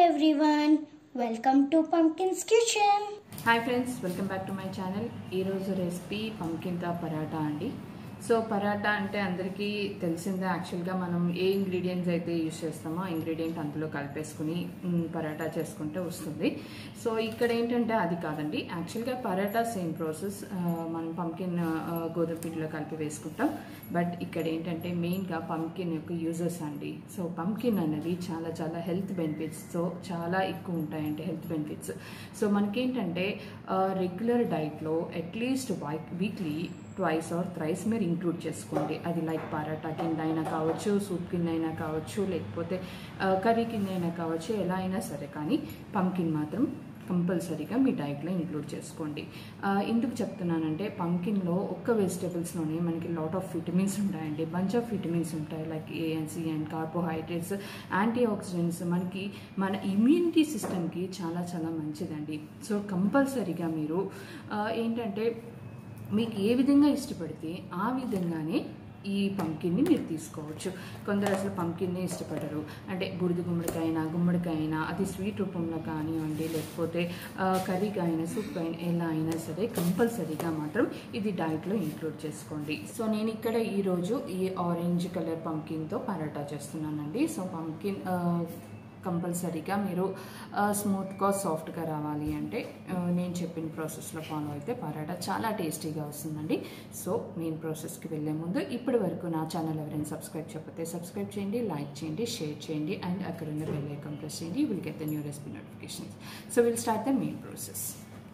everyone, welcome to Pumpkin's Kitchen. Hi friends welcome back to my channel ఈరోజు recipe పంకిన్తో పరాటా అండి so paratha అంటే అందరికీ తెలిసిందే యాక్చువల్గా మనం ఏ ఇంగ్రీడియంట్స్ అయితే యూస్ చేస్తామో ఆ ఇంగ్రీడియంట్ అందులో కలిపేసుకుని మ్, పరాటా చేసుకుంటే వస్తుంది సో ఇక్కడ ఏంటంటే అది కాదండి యాక్చువల్గా పరాటా సేమ్ ప్రాసెస్ మనం పంకిన్ గోధుమ పిండిలో కలిపి వేసుకుంటాం బట్ ఇక్కడ ఏంటంటే మెయిన్గా పంకిన్ యొక్క యూజెస్ అండి సో పంకిన్ అనేది చాలా చాలా హెల్త్ బెనిఫిట్స్ సో చాలా ఎక్కువ ఉంటాయండి హెల్త్ బెనిఫిట్స్ సో మనకేంటంటే రెగ్యులర్ డైట్లో at least weekly twice or thrice మీరు ఇంక్లూడ్ చేసుకోండి అది లైక్ పరాటా కింద అయినా కావచ్చు సూప్ కింద అయినా కావచ్చు లేకపోతే కర్రీ కింద అయినా కావచ్చు ఎలా అయినా సరే కానీ పంకిన్ మాత్రం కంపల్సరీగా మీ డైట్లో ఇంక్లూడ్ చేసుకోండి ఆ, ఎందుకు చెప్తున్నానంటే పంకిన్లో ఒక్క వెజిటేబుల్స్లోనే మనకి లాట్ ఆఫ్ విటమిన్స్ ఉంటాయండి బంచ్ ఆఫ్ విటమిన్స్ ఉంటాయి like A and C and carbohydrates antioxidants మనకి మన ఇమ్యూనిటీ సిస్టమ్కి చాలా చాలా మంచిదండి సో కంపల్సరీగా మీరు ఆ, ఏంటంటే మీకు ఏ విధంగా ఇష్టపడితే ఆ విధంగానే ఈ పంకిన్ని మీరు తీసుకోవచ్చు కొందరు అసలు పంకిన్ని ఇష్టపడరు అంటే బుడిది గుమ్మడికాయ అయినా గుమ్మడికాయ అయినా అది స్వీట్ రూపంలో కానివ్వండి లేకపోతే ఆ, కర్రీగా అయినా సూప్ అయినా ఎలా అయినా సరే కంపల్సరీగా మాత్రం ఇది డైట్లో ఇంక్లూడ్ చేసుకోండి సో నేను ఇక్కడ ఈరోజు ఈ ఆరెంజ్ కలర్ పంకిన్తో పరాటా చేస్తున్నానండి సో పంకిన్ కంపల్సరీగా మీరు స్మూత్గా సాఫ్ట్గా రావాలి అంటే ఆ, నేను చెప్పిన ప్రాసెస్లో ఫాలో అయితే పరాటా చాలా టేస్టీగా వస్తుందండి సో మెయిన్ ప్రాసెస్కి వెళ్ళే ముందు ఇప్పటి వరకు నా ఛానల్ ఎవరైనా సబ్స్క్రైబ్ చెప్పితే సబ్స్క్రైబ్ చేయండి లైక్ చేయండి షేర్ చేయండి అండ్ అక్కడ ఉన్న బెల్ ఐకాన్ ప్రెస్ చేయండి will get the new recipe notifications so will start the main process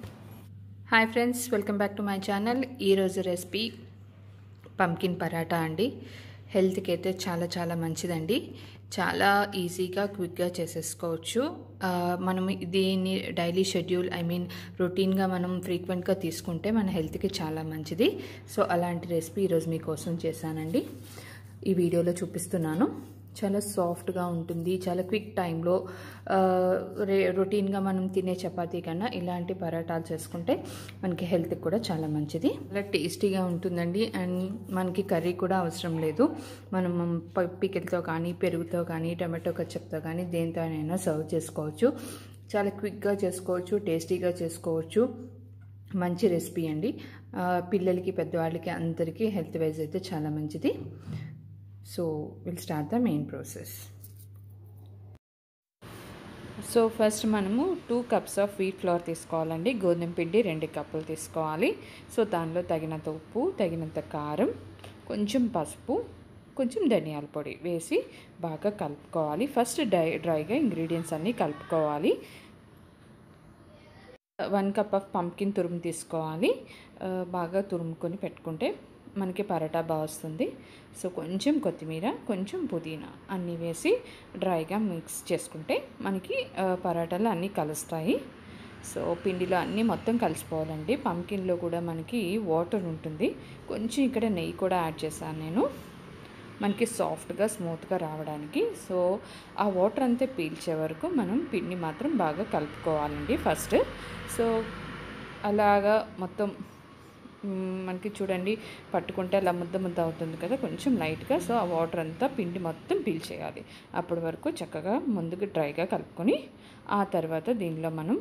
hi friends welcome back to my channel ఈరోజు రెసిపీ పంకిన్ పరాటా అండి హెల్త్కి అయితే చాలా చాలా మంచిదండి చాలా ఈజీగా క్విక్గా చేసేసుకోవచ్చు ఆ, మనం దీన్ని డైలీ షెడ్యూల్ ఐ మీన్ రొటీన్గా మనం ఫ్రీక్వెంట్గా తీసుకుంటే మన హెల్త్కి చాలా మంచిది సో అలాంటి రెసిపీ ఈరోజు మీకోసం చేశానండి ఈ వీడియోలో చూపిస్తున్నాను చాలా సాఫ్ట్గా ఉంటుంది చాలా క్విక్ టైంలో రే రొటీన్గా మనం తినే చపాతీ కన్నా ఇలాంటి పరాటాలు చేసుకుంటే మనకి హెల్త్కి కూడా చాలా మంచిది చాలా టేస్టీగా ఉంటుందండి అండ్ మనకి కర్రీ కూడా అవసరం లేదు మనం పికిల్తో కానీ పెరుగుతో కానీ టమాటో కచ్చప్తో కానీ దేనితోనైనా సర్వ్ చేసుకోవచ్చు చాలా క్విక్గా చేసుకోవచ్చు టేస్టీగా చేసుకోవచ్చు మంచి రెసిపీ అండి ఆ, పిల్లలకి పెద్దవాళ్ళకి అందరికీ హెల్త్ వైజ్ అయితే చాలా మంచిది so will start the main process so first మనము two cups of wheat flour తీసుకోవాలండి గోధుమ పిండి రెండు కప్పులు తీసుకోవాలి సో దానిలో తగినంత ఉప్పు తగినంత కారం కొంచెం పసుపు కొంచెం ధనియాల పొడి వేసి బాగా కలుపుకోవాలి ఫస్ట్ డ్రై డ్రైగా ఇంగ్రీడియంట్స్ అన్నీ కలుపుకోవాలి వన్ కప్ ఆఫ్ పంకిన్ తురుము తీసుకోవాలి ఆ, బాగా తురుముకొని పెట్టుకుంటే మనకి పరోటా బాగా వస్తుంది సో కొంచెం కొత్తిమీర కొంచెం పుదీనా అన్నీ వేసి డ్రైగా మిక్స్ చేసుకుంటే మనకి ఆ, పరోటాలు అన్నీ కలుస్తాయి సో పిండిలో అన్నీ మొత్తం కలిసిపోవాలండి పంకిన్లో కూడా మనకి వాటర్ ఉంటుంది కొంచెం ఇక్కడ నెయ్యి కూడా యాడ్ చేశాను నేను మనకి సాఫ్ట్గా స్మూత్గా రావడానికి సో ఆ వాటర్ అంతా పీల్చే వరకు మనం పిండి మాత్రం బాగా కలుపుకోవాలండి ఫస్ట్ సో అలాగా మొత్తం మ్, మనకి చూడండి పట్టుకుంటే అలా ముద్ద ముద్ద అవుతుంది కదా కొంచెం లైట్గా సో ఆ వాటర్ అంతా పిండి మొత్తం పీల్చేయాలి అప్పటి వరకు చక్కగా ముందుకు డ్రైగా కలుపుకొని ఆ తర్వాత దీనిలో మనం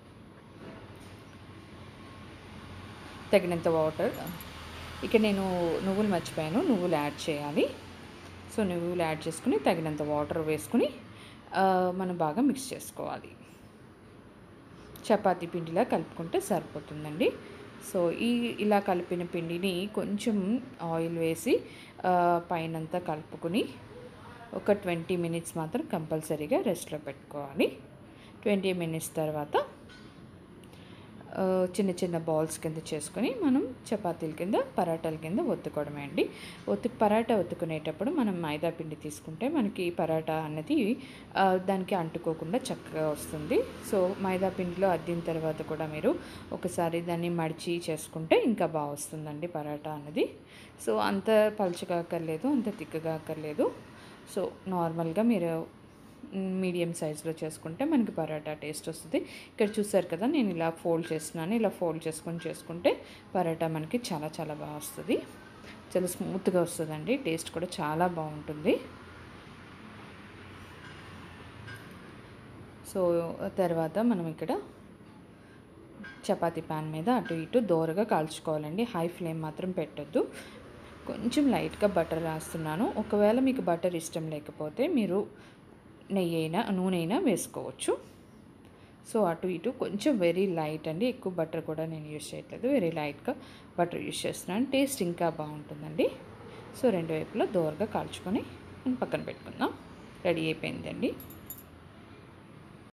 తగినంత వాటర్ ఇక నేను నువ్వులు మర్చిపోయాను నువ్వులు యాడ్ చేయాలి సో నువ్వులు యాడ్ చేసుకుని తగినంత వాటర్ వేసుకుని ఆ, మనం బాగా మిక్స్ చేసుకోవాలి చపాతీ పిండిలా కలుపుకుంటే సరిపోతుందండి సో ఈ ఇలా కలిపిన పిండిని కొంచెం ఆయిల్ వేసి ఆ, పైనంతా కలుపుకుని ఒక ట్వంటీ మినిట్స్ మాత్రం కంపల్సరీగా రెస్ట్లో పెట్టుకోవాలి ట్వంటీ మినిట్స్ తర్వాత ఆ, చిన్న చిన్న బాల్స్ కింద చేసుకొని మనం చపాతీల కింద పరాటాల కింద ఒత్తుకోవడమే అండి ఒత్తు పరాటా ఒత్తుకునేటప్పుడు మనం మైదా పిండి తీసుకుంటే మనకి పరాటా అన్నది ఆ, దానికి అంటుకోకుండా చక్కగా వస్తుంది సో మైదా పిండిలో అద్దిన తర్వాత కూడా మీరు ఒకసారి దాన్ని మడిచి చేసుకుంటే ఇంకా బాగా వస్తుందండి పరాటా అన్నది సో అంత పలుచగా అక్కర్లేదు అంత తిక్కగా అక్కర్లేదు సో నార్మల్గా మీరు మీడియం సైజులో చేసుకుంటే మనకి పరాటా టేస్ట్ వస్తుంది ఇక్కడ చూసారు కదా నేను ఇలా ఫోల్డ్ చేస్తున్నాను ఇలా ఫోల్డ్ చేసుకొని చేసుకుంటే పరాటా మనకి చాలా చాలా బాగా వస్తుంది చాలా స్మూత్గా వస్తుందండి టేస్ట్ కూడా చాలా బాగుంటుంది సో తర్వాత మనం ఇక్కడ చపాతీ ప్యాన్ మీద అటు ఇటు దోరగా కాల్చుకోవాలండి హై ఫ్లేమ్ మాత్రం పెట్టొద్దు కొంచెం లైట్గా బటర్ రాస్తున్నాను ఒకవేళ మీకు బటర్ ఇష్టం లేకపోతే మీరు నెయ్యి అయినా నూనె అయినా వేసుకోవచ్చు సో అటు ఇటు కొంచెం వెరీ లైట్ అండి ఎక్కువ బటర్ కూడా నేను యూజ్ చేయట్లేదు వెరీ లైట్గా బటర్ యూజ్ చేస్తున్నాను టేస్ట్ ఇంకా బాగుంటుందండి సో రెండు వైపులా దోరగా కాల్చుకొని మనం పక్కన పెట్టుకుందాం రెడీ అయిపోయిందండి